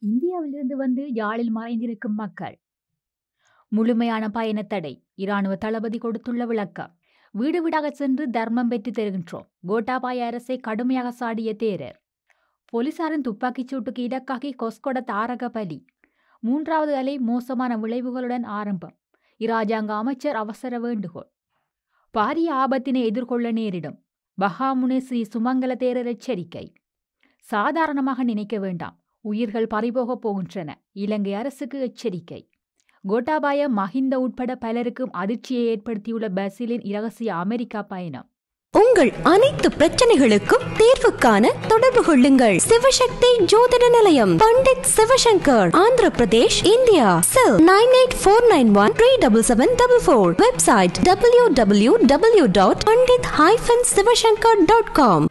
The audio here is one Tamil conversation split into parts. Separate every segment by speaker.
Speaker 1: இந்தியாவிலிருந்து வந்து யாழில் மறைந்திருக்கும் மக்கள் முழுமையான பயணத் தடை இராணுவ தளபதி கொடுத்துள்ள விளக்கம் வீடு வீடாக சென்று தர்மம் பெற்று தருகின்றோம் கோட்டாபாய அரசை கடுமையாக சாடிய தேரர் போலீசாரின் துப்பாக்கிச் சூட்டுக்கு இலக்காகி கொஸ்கொட தாரக பலி மூன்றாவது அலை மோசமான விளைவுகளுடன் ஆரம்பம் இராஜாங்க அமைச்சர் அவசர வேண்டுகோள் பாரிய ஆபத்தினை எதிர்கொள்ள நேரிடும் பஹாமுனே ஸ்ரீ சுமங்கல தேரர் எச்சரிக்கை சாதாரணமாக நினைக்க வேண்டாம் உயிர்கள் பறிபோகப் போகின்றன இலங்கை அரசுக்கு எச்சரிக்கை கோட்டாபாய மஹிந்த உட்பட பலருக்கும் அதிர்ச்சியை ஏற்படுத்தியுள்ள பசிலின் இரகசிய அமெரிக்கா பயணம்
Speaker 2: உங்கள் அனைத்து பிரச்சனைகளுக்கும் தீர்வு காண தொடர்பு கொள்ளுங்கள் Sivasakthi Jothida Nilayam Pandit Sivashankar Andhra Pradesh India cell nine eight four nine one three double seven double four website W W W dot Pandit hyphen Sivashankar dot com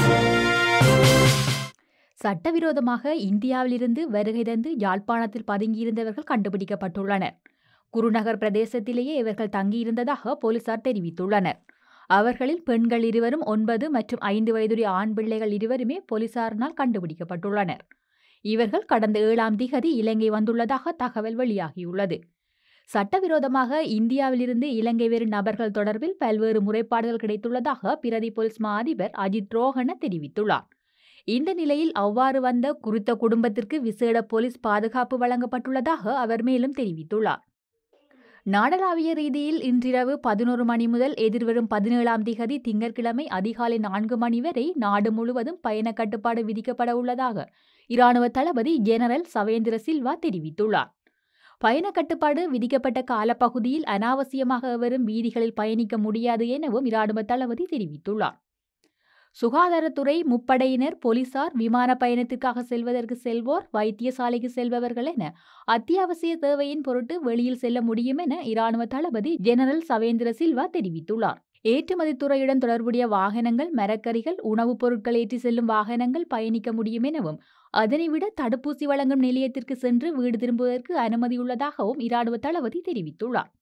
Speaker 1: சட்டவிரோதமாக இந்தியாவிலிருந்து வருகை தந்து யாழ்ப்பாணத்தில் பதுங்கியிருந்தவர்கள் கண்டுபிடிக்கப்பட்டுள்ளனர் குருநகர் பிரதேசத்திலேயே இவர்கள் தங்கியிருந்ததாக போலீசார் தெரிவித்துள்ளனர் அவர்களில் பெண்கள் இருவரும் ஒன்பது மற்றும் ஐந்து வயதுடைய ஆண் பிள்ளைகள் இருவருமே போலீசாரினால் கண்டுபிடிக்கப்பட்டுள்ளனர் இவர்கள் கடந்த ஏழாம் திகதி இலங்கை வந்துள்ளதாக தகவல் வெளியாகியுள்ளது சட்டவிரோதமாக இந்தியாவிலிருந்து இலங்கை வரும் நபர்கள் தொடர்பில் பல்வேறு முறைப்பாடுகள் கிடைத்துள்ளதாக பிரதி போலீஸ் மா அதிபர் அஜித் ரோஹன தெரிவித்துள்ளார் இந்த நிலையில் அவ்வாறு வந்த குறித்த குடும்பத்திற்கு விசேட போலீஸ் பாதுகாப்பு வழங்கப்பட்டுள்ளதாக அவர் மேலும் தெரிவித்துள்ளார் நாடளாவிய ரீதியில் இன்றிரவு பதினோரு மணி முதல் எதிர்வரும் பதினேழாம் திகதி திங்கட்கிழமை அதிகாலை நான்கு மணி வரை நாடு முழுவதும் பயண கட்டுப்பாடு விதிக்கப்பட உள்ளதாக இராணுவ தளபதி ஜெனரல் சவேந்திர சில்வா தெரிவித்துள்ளார் பயண கட்டுப்பாடு விதிக்கப்பட்ட காலப்பகுதியில் அனாவசியமாக எவரும் வீதிகளில் பயணிக்க முடியாது எனவும் இராணுவ தளபதி தெரிவித்துள்ளார் சுகாதாரத்துறை முப்படையினர் போலீசார் விமான பயணத்திற்காக செல்வதற்கு செல்வோர் வைத்தியசாலைக்கு செல்பவர்கள் என அத்தியாவசிய தேவையின் பொருட்டு வெளியில் செல்ல முடியும் என இராணுவ தளபதி ஜெனரல் சவேந்திர சில்வா தெரிவித்துள்ளார் ஏற்றுமதி துறையுடன் தொடர்புடைய வாகனங்கள் மரக்கறிகள் உணவுப் பொருட்கள் ஏற்றி செல்லும் வாகனங்கள் பயணிக்க முடியும் எனவும் அதனைவிட தடுப்பூசி வழங்கும் நிலையத்திற்கு சென்று வீடு திரும்புவதற்கு அனுமதியுள்ளதாகவும் இராணுவ தளபதி தெரிவித்துள்ளார்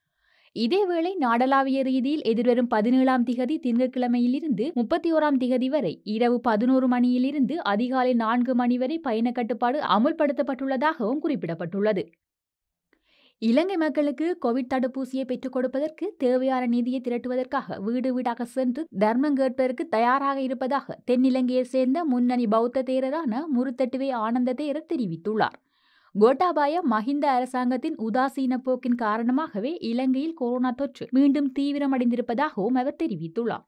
Speaker 1: இதேவேளை நாடளாவிய ரீதியில் எதிர்வரும் பதினேழாம் திகதி திங்கட்கிழமையிலிருந்து முப்பத்தி ஓராம் திகதி வரை இரவு பதினோரு மணியிலிருந்து அதிகாலை நான்கு மணி வரை பயண கட்டுப்பாடு அமுல்படுத்தப்பட்டுள்ளதாகவும் குறிப்பிடப்பட்டுள்ளது இலங்கை மக்களுக்கு கோவிட் தடுப்பூசியை பெற்றுக் கொடுப்பதற்கு தேவையான நிதியை திரட்டுவதற்காக வீடு வீடாக சென்று தர்மம் கேட்பதற்கு தயாராக இருப்பதாக தென்னிலங்கையைச் சேர்ந்த முன்னணி பௌத்த தேரரான முருத்தட்டுவே ஆனந்த தேரர் தெரிவித்துள்ளார் கோட்டாபாய மஹிந்த அரசாங்கத்தின் உதாசீன போக்கின் காரணமாகவே இலங்கையில் கொரோனா தொற்று மீண்டும் தீவிரமடைந்திருப்பதாகவும் அவர் தெரிவித்துள்ளார்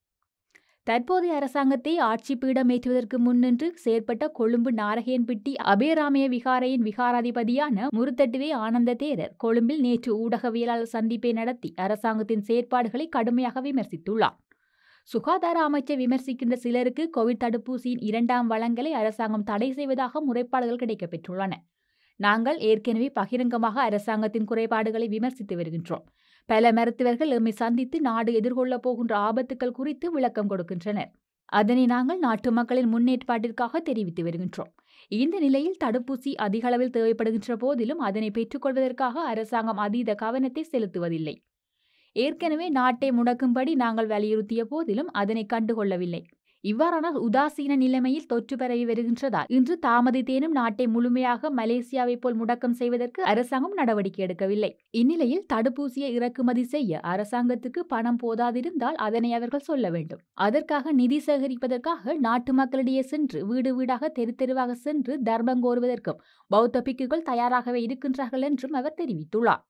Speaker 1: தற்போதைய அரசாங்கத்தை ஆட்சி பீடம் ஏற்றுவதற்கு முன்னின்று செயற்பட்ட கொழும்பு நாரகேன்பிட்டி அபேராமய விகாரையின் விகாராதிபதியான முருத்தட்டுவே ஆனந்த தேரர் கொழும்பில் நேற்று ஊடகவியலாளர் சந்திப்பை நடத்தி அரசாங்கத்தின் செயற்பாடுகளை கடுமையாக விமர்சித்துள்ளார் சுகாதார அமைச்சர் விமர்சிக்கின்ற சிலருக்கு கோவிட் தடுப்பூசியின் இரண்டாம் வளங்களை அரசாங்கம் தடை செய்வதாக முறைப்பாடுகள் கிடைக்கப்பெற்றுள்ளன நாங்கள் ஏற்கனவே பகிரங்கமாக அரசாங்கத்தின் குறைபாடுகளை விமர்சித்து வருகின்றோம் பல மருத்துவர்கள் எம்மை சந்தித்து நாடு எதிர்கொள்ளப் போகின்ற ஆபத்துக்கள் குறித்து விளக்கம் கொடுக்கின்றனர் அதனை நாங்கள் நாட்டு மக்களின் முன்னேற்பாட்டிற்காக தெரிவித்து வருகின்றோம் இந்த நிலையில் தடுப்பூசி அதிக அளவில் தேவைப்படுகின்ற போதிலும் அதனை பெற்றுக்கொள்வதற்காக அரசாங்கம் அதீத கவனத்தை செலுத்துவதில்லை ஏற்கனவே நாட்டை முடக்கும்படி நாங்கள் வலியுறுத்திய போதிலும் அதனை கண்டுகொள்ளவில்லை இவ்வாறான உதாசீன நிலைமையில் தொற்று பரவி வருகின்றதால் இன்று தாமதித்தேனும் நாட்டை முழுமையாக மலேசியாவை போல் முடக்கம் செய்வதற்கு அரசாங்கம் நடவடிக்கை எடுக்கவில்லை இந்நிலையில் தடுப்பூசியை இறக்குமதி செய்ய அரசாங்கத்துக்கு பணம் போதாதிருந்தால் அதனை அவர்கள் சொல்ல வேண்டும் அதற்காக நிதி சேகரிப்பதற்காக நாட்டு மக்களிடையே சென்று வீடு வீடாக தெரு தெருவாக சென்று தர்மம் கோருவதற்கும் பௌத்த பிக்குகள் தயாராகவே இருக்கின்றார்கள் என்றும் அவர் தெரிவித்துள்ளார்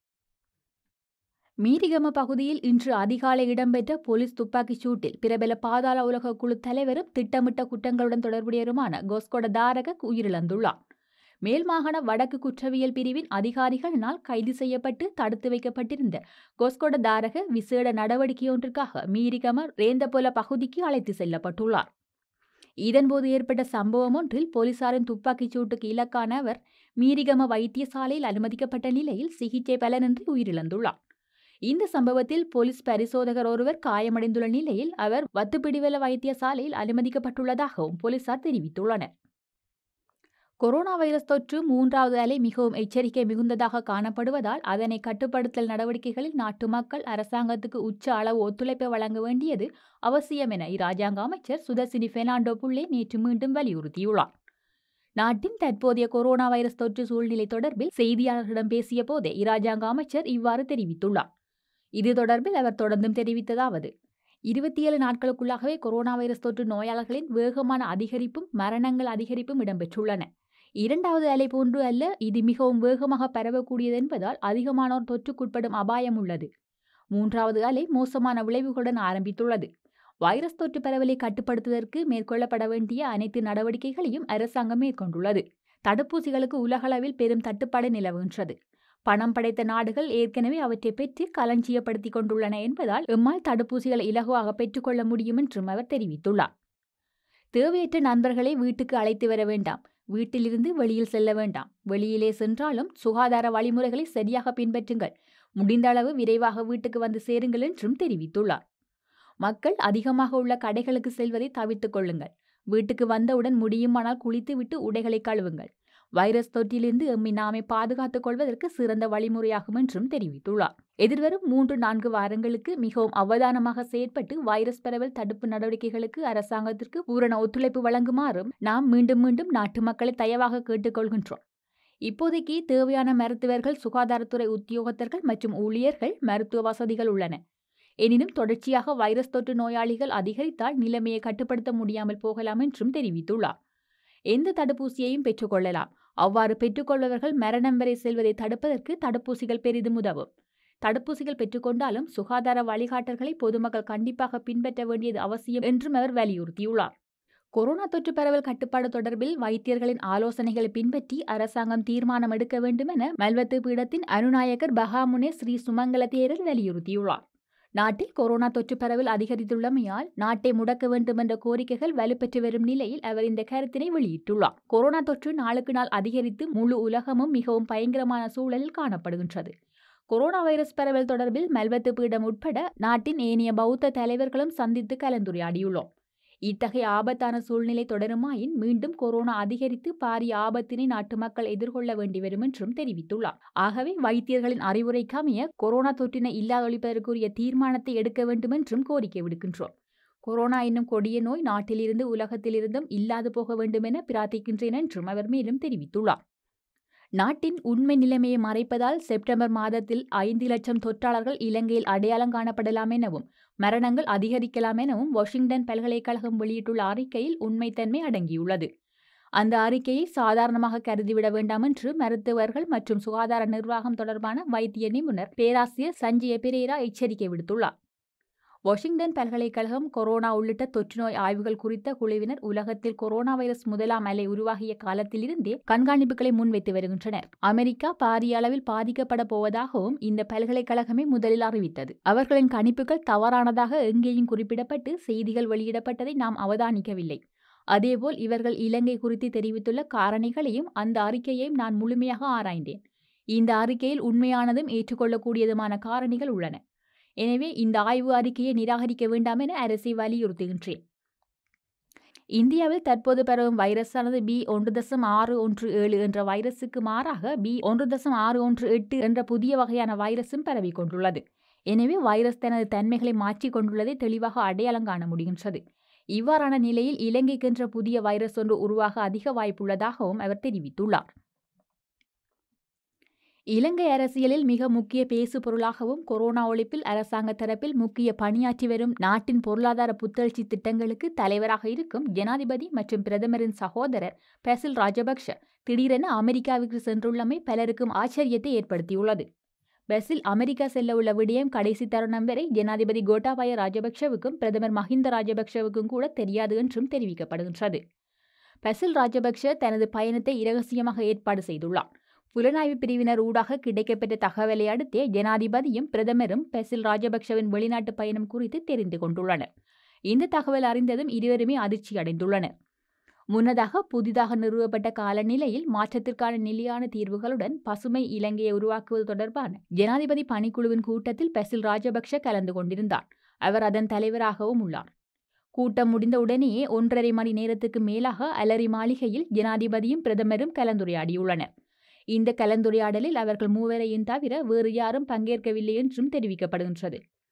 Speaker 1: மீரிகம பகுதியில் இன்று அதிகாலை இடம்பெற்ற போலீஸ் துப்பாக்கிச் சூட்டில் பிரபல பாதாள உலக குழு தலைவரும் திட்டமிட்ட குற்றங்களுடன் தொடர்புடையருமான கோஸ்கொட தாரக உயிரிழந்துள்ளார் மேல் மாகாண வடக்கு குற்றவியல் பிரிவின் அதிகாரிகளினால் கைது செய்யப்பட்டு தடுத்து வைக்கப்பட்டிருந்த கோஸ்கொட தாரக விசேட நடவடிக்கையொன்றிற்காக மீரிகம ரேந்தபொல பகுதிக்கு அழைத்து செல்லப்பட்டுள்ளார் இதன்போது ஏற்பட்ட சம்பவம் ஒன்றில் போலீசாரின் துப்பாக்கிச் சூட்டுக்கு இலக்கான அவர் மீரிகம வைத்தியசாலையில் அனுமதிக்கப்பட்ட நிலையில் சிகிச்சை பலனின்றி உயிரிழந்துள்ளார் இந்த சம்பவத்தில் போலீஸ் பரிசோதகர் ஒருவர் காயமடைந்துள்ள நிலையில் அவர் வத்துப்பிடிவல வைத்தியசாலையில் அனுமதிக்கப்பட்டுள்ளதாகவும் போலீசார் தெரிவித்துள்ளனர் கொரோனா வைரஸ் தொற்று மூன்றாவது அலை மிகவும் எச்சரிக்கை மிகுந்ததாக காணப்படுவதால் அதனை கட்டுப்படுத்தல் நடவடிக்கைகளில் நாட்டு மக்கள் அரசாங்கத்துக்கு உச்ச அளவு ஒத்துழைப்பை வழங்க வேண்டியது அவசியம் என இராஜாங்க அமைச்சர் சுதர்சினி பெர்னாண்டோ புள்ளே நேற்று மீண்டும் வலியுறுத்தியுள்ளார் நாட்டின் தற்போதைய கொரோனா வைரஸ் தொற்று சூழ்நிலை தொடர்பில் செய்தியாளர்களிடம் பேசிய போதே இராஜாங்க அமைச்சர் இவ்வாறு தெரிவித்துள்ளார் இது தொடர்பில் அவர் தொடர்ந்தும் தெரிவித்ததாவது இருபத்தி ஏழு நாட்களுக்குள்ளாகவே கொரோனா வைரஸ் தொற்று நோயாளர்களின் வேகமான அதிகரிப்பும் மரணங்கள் அதிகரிப்பும் இடம்பெற்றுள்ளன இரண்டாவது அலை போன்று அல்ல இது மிகவும் வேகமாக பரவக்கூடியது என்பதால் அதிகமானோர் தொற்றுக்குட்படும் அபாயம் உள்ளது மூன்றாவது அலை மோசமான விளைவுகளுடன் ஆரம்பித்துள்ளது வைரஸ் தொற்று பரவலை கட்டுப்படுத்துவதற்கு மேற்கொள்ளப்பட வேண்டிய அனைத்து நடவடிக்கைகளையும் அரசாங்கம் மேற்கொண்டுள்ளது தடுப்பூசிகளுக்கு உலகளவில் பெரும் தட்டுப்பாடு நிலவுகின்றது பணம் படைத்த நாடுகள் ஏற்கனவே அவற்றை பெற்று களஞ்சியப்படுத்திக் கொண்டுள்ளன என்பதால் எம்மால் தடுப்பூசிகளை இலகுவாக பெற்றுக்கொள்ள முடியும் என்றும் அவர் தெரிவித்துள்ளார் தேவையற்ற நண்பர்களை வீட்டுக்கு அழைத்து வர வேண்டாம் வீட்டிலிருந்து வெளியில் செல்ல வேண்டாம் வெளியிலே சென்றாலும் சுகாதார வழிமுறைகளை சரியாக பின்பற்றுங்கள் முடிந்த அளவு விரைவாக வீட்டுக்கு வந்து சேருங்கள் என்றும் தெரிவித்துள்ளார் மக்கள் அதிகமாக உள்ள கடைகளுக்கு செல்வதை தவிர்த்துக் கொள்ளுங்கள் வீட்டுக்கு வந்தவுடன் முடியுமானால் குளித்துவிட்டு உடைகளை கழுவுங்கள் வைரஸ் தொற்றிலிருந்து எம்மை நாமே பாதுகாத்துக் கொள்வதற்கு சிறந்த வழிமுறையாகும் என்றும் தெரிவித்துள்ளார் எதிர்வரும் மூன்று நான்கு வாரங்களுக்கு மிகவும் அவதானமாக செயற்பட்டு வைரஸ் பரவல் தடுப்பு நடவடிக்கைகளுக்கு அரசாங்கத்திற்கு பூரண ஒத்துழைப்பு வழங்குமாறும் நாம் மீண்டும் மீண்டும் நாட்டு மக்களை தயவாக கேட்டுக்கொள்கின்றோம் இப்போதைக்கு தேவையான மருத்துவர்கள் சுகாதாரத்துறை உத்தியோகத்தர்கள் மற்றும் ஊழியர்கள் மருத்துவ வசதிகள் உள்ளன எனினும் தொடர்ச்சியாக வைரஸ் தொற்று நோயாளிகள் அதிகரித்தால் நிலைமையை கட்டுப்படுத்த முடியாமல் போகலாம் என்றும் தெரிவித்துள்ளார் எந்த தடுப்பூசியையும் பெற்றுக்கொள்ளலாம் அவ்வாறு பெற்றுக்கொள்பவர்கள் மரணம் வரை செல்வதை தடுப்பதற்கு தடுப்பூசிகள் பெரிதும் உதவும் தடுப்பூசிகள் பெற்றுக்கொண்டாலும் சுகாதார வழிகாட்டல்களை பொதுமக்கள் கண்டிப்பாக பின்பற்ற வேண்டியது அவசியம் என்றும் அவர் வலியுறுத்தியுள்ளார் கொரோனா தொற்று பரவல் கட்டுப்பாடு தொடர்பில் வைத்தியர்களின் ஆலோசனைகளை பின்பற்றி அரசாங்கம் தீர்மானம் எடுக்க வேண்டும் என மல்வத்து பீடத்தின் அனுநாயகர் பகாமுனே ஸ்ரீ சுமங்கல தேரர் வலியுறுத்தியுள்ளார் நாட்டில் கொரோனா தொற்று பரவல் அதிகரித்துள்ளமையால் நாட்டை முடக்க வேண்டும் என்ற கோரிக்கைகள் வலுப்பெற்று வரும் நிலையில் அவர் இந்த கருத்தினை வெளியிட்டுள்ளார் கொரோனா தொற்று நாளுக்கு நாள் அதிகரித்து முழு உலகமும் மிகவும் பயங்கரமான சூழலில் காணப்படுகின்றது கொரோனா வைரஸ் பரவல் தொடர்பில் மெல்வத்து பீடம் உட்பட நாட்டின் ஏனைய பௌத்த தலைவர்களும் சந்தித்து கலந்துரையாடியுள்ளோம் இத்தகைய ஆபத்தான சூழ்நிலை தொடருமாயின் மீண்டும் கொரோனா அதிகரித்து பாரிய ஆபத்தினை நாட்டு மக்கள் எதிர்கொள்ள வேண்டி வரும் என்றும் தெரிவித்துள்ளார் ஆகவே வைத்தியர்களின் அறிவுரைக்கமைய கொரோனா தொற்றினை இல்லாதொழிப்பதற்குரிய தீர்மானத்தை எடுக்க வேண்டும் என்றும் கோரிக்கை விடுக்கின்றோம் கொரோனா என்னும் கொடிய நோய் நாட்டிலிருந்து உலகத்திலிருந்தும் இல்லாது போக வேண்டும் என பிரார்த்திக்கின்றேன் என்றும் அவர் மேலும் தெரிவித்துள்ளார் நாட்டின் உண்மை நிலைமையை மறைப்பதால் செப்டம்பர் மாதத்தில் ஐந்து லட்சம் தொற்றாளர்கள் இலங்கையில் அடையாளம் காணப்படலாம் எனவும் மரணங்கள் அதிகரிக்கலாம் எனவும் வாஷிங்டன் பல்கலைக்கழகம் வெளியிட்டுள்ள அறிக்கையில் உண்மைத்தன்மை அடங்கியுள்ளது அந்த அறிக்கையை சாதாரணமாக கருதிவிட வேண்டாம் என்று மருத்துவர்கள் மற்றும் சுகாதார நிர்வாகம் தொடர்பான வைத்திய நிபுணர் பேராசிரியர் சஞ்சய பெரேரா எச்சரிக்கை விடுத்துள்ளார் வாஷிங்டன் பல்கலைக்கழகம் கொரோனா உள்ளிட்ட தொற்றுநோய் ஆய்வுகள் குறித்த குழுவினர் உலகத்தில் கொரோனா வைரஸ் முதலாம் அலை உருவாகிய காலத்திலிருந்தே கண்காணிப்புகளை முன்வைத்து வருகின்றனர் அமெரிக்கா பாரிய அளவில் பாதிக்கப்பட போவதாகவும் இந்த பல்கலைக்கழகமே முதலில் அறிவித்தது அவர்களின் கணிப்புகள் தவறானதாக எங்கேயும் குறிப்பிடப்பட்டு செய்திகள் வெளியிடப்பட்டதை நாம் அவதானிக்கவில்லை அதேபோல் இவர்கள் இலங்கை குறித்து தெரிவித்துள்ள காரணிகளையும் அந்த அறிக்கையையும் நான் முழுமையாக ஆராய்ந்தேன் இந்த அறிக்கையில் உண்மையானதும் ஏற்றுக்கொள்ளக்கூடியதுமான காரணிகள் உள்ளன எனவே இந்த ஆய்வு அறிக்கையை நிராகரிக்க வேண்டாம் என அரசை வலியுறுத்துகின்றேன் இந்தியாவில் தற்போது பரவும் வைரஸானது பி ஒன்று தசம் ஆறு ஒன்று ஏழு என்ற வைரஸுக்கு மாறாக பி ஒன்று தசம் ஆறு ஒன்று எட்டு என்ற புதிய வகையான வைரஸும் பரவிக் கொண்டுள்ளது எனவே வைரஸ் தனது தன்மைகளை மாற்றிக் கொண்டுள்ளதை தெளிவாக அடையாளம் காண முடிகின்றது இவ்வாறான நிலையில் இலங்கைக்கென்ற புதிய வைரஸ் ஒன்று உருவாக அதிக வாய்ப்புள்ளதாகவும் அவர் தெரிவித்துள்ளார் இலங்கை அரசியலில் மிக முக்கிய பேசு பொருளாகவும் கொரோனா ஒழிப்பில் அரசாங்க தரப்பில் முக்கிய பணியாற்றி வரும் நாட்டின் பொருளாதார புத்தெழுச்சி திட்டங்களுக்கு தலைவராக இருக்கும் ஜனாதிபதி மற்றும் பிரதமரின் சகோதரர் பெசில் ராஜபக்ஷ திடீரென அமெரிக்காவிற்கு சென்றுள்ளமை பலருக்கும் ஆச்சரியத்தை ஏற்படுத்தியுள்ளது பெசில் அமெரிக்கா செல்ல உள்ள விடயம் கடைசி தருணம் வரை ஜனாதிபதி கோட்டாபாய ராஜபக்ஷவுக்கும் பிரதமர் மஹிந்த ராஜபக்ஷவுக்கும் கூட தெரியாது என்றும் தெரிவிக்கப்படுகின்றது பெசில் ராஜபக்ஷ தனது பயணத்தை இரகசியமாக ஏற்பாடு செய்துள்ளார் புலனாய்வு பிரிவினர் ஊடாக கிடைக்கப்பெற்ற தகவலை அடுத்தே ஜனாதிபதியும் பிரதமரும் பெசில் ராஜபக்ஷவின் வெளிநாட்டு பயணம் குறித்து தெரிந்து கொண்டுள்ளனர் இந்த தகவல் அறிந்ததும் இருவருமே அதிர்ச்சி அடைந்துள்ளனர் முன்னதாக புதிதாக நிறுவப்பட்ட காலநிலையில் மாற்றத்திற்கான நிலையான தீர்வுகளுடன் பசுமை இலங்கையை உருவாக்குவது தொடர்பான ஜனாதிபதி பணிக்குழுவின் கூட்டத்தில் பெசில் ராஜபக்ஷ கலந்து கொண்டிருந்தார் அவர் அதன் தலைவராகவும் உள்ளார் கூட்டம் முடிந்த உடனேயே ஒன்றரை மணி நேரத்துக்கு மேலாக அலரி மாளிகையில் ஜனாதிபதியும் பிரதமரும் கலந்துரையாடியுள்ளனர் இந்த கலந்துரையாடலில் அவர்கள் மூவரையும் தவிர வேறு யாரும் பங்கேற்கவில்லை என்றும் தெரிவிக்கப்படுகின்றது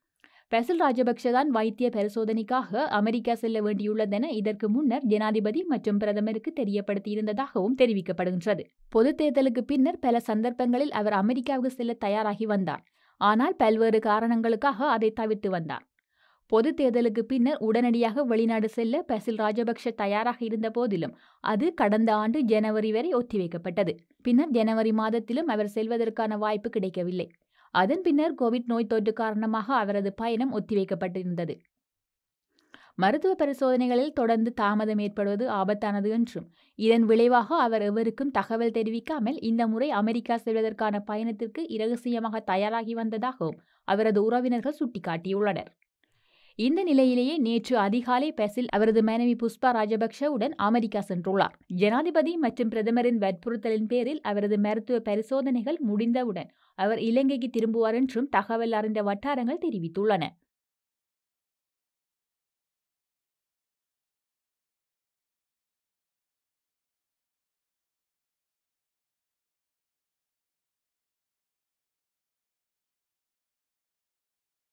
Speaker 1: பெசில் ராஜபக்ஷ தான் வைத்திய பரிசோதனைக்காக அமெரிக்கா செல்ல வேண்டியுள்ளதென இதற்கு முன்னர் ஜனாதிபதி மற்றும் பிரதமருக்கு தெரியப்படுத்தியிருந்ததாகவும் தெரிவிக்கப்படுகின்றது பொது தேர்தலுக்கு பின்னர் பல சந்தர்ப்பங்களில் அவர் அமெரிக்காவுக்கு செல்ல தயாராகி வந்தார் ஆனால் பல்வேறு காரணங்களுக்காக அதை தவிர்த்து வந்தார் பொது தேர்தலுக்கு பின்னர் உடனடியாக வெளிநாடு செல்ல பெசில் ராஜபக்ஷ தயாராக இருந்த போதிலும் அது கடந்த ஆண்டு ஜனவரி வரை ஒத்திவைக்கப்பட்டது பின்னர் ஜனவரி மாதத்திலும் அவர் செல்வதற்கான வாய்ப்பு கிடைக்கவில்லை அதன் பின்னர் கோவிட் நோய் தொற்று காரணமாக அவரது பயணம் ஒத்திவைக்கப்பட்டிருந்தது மருத்துவ பரிசோதனைகளில் தொடர்ந்து தாமதம் ஏற்படுவது ஆபத்தானது என்றும் இதன் விளைவாக அவர் எவருக்கும் தகவல் தெரிவிக்காமல் இந்த முறை அமெரிக்கா செல்வதற்கான பயணத்திற்கு இரகசியமாக தயாராகி வந்ததாகவும் அவரது உறவினர்கள் சுட்டிக்காட்டியுள்ளனர் இந்த நிலையிலேயே நேற்று அதிகாலை பெசில் அவரது மனைவி புஷ்பா ராஜபக்ஷவுடன் அமெரிக்கா சென்றுள்ளார் ஜனாதிபதி மற்றும் பிரதமரின் வற்புறுத்தலின் பேரில் அவரது மருத்துவ பரிசோதனைகள் முடிந்தவுடன் அவர் இலங்கைக்கு திரும்புவார் என்றும் தகவல் அறிந்த வட்டாரங்கள் தெரிவித்துள்ளன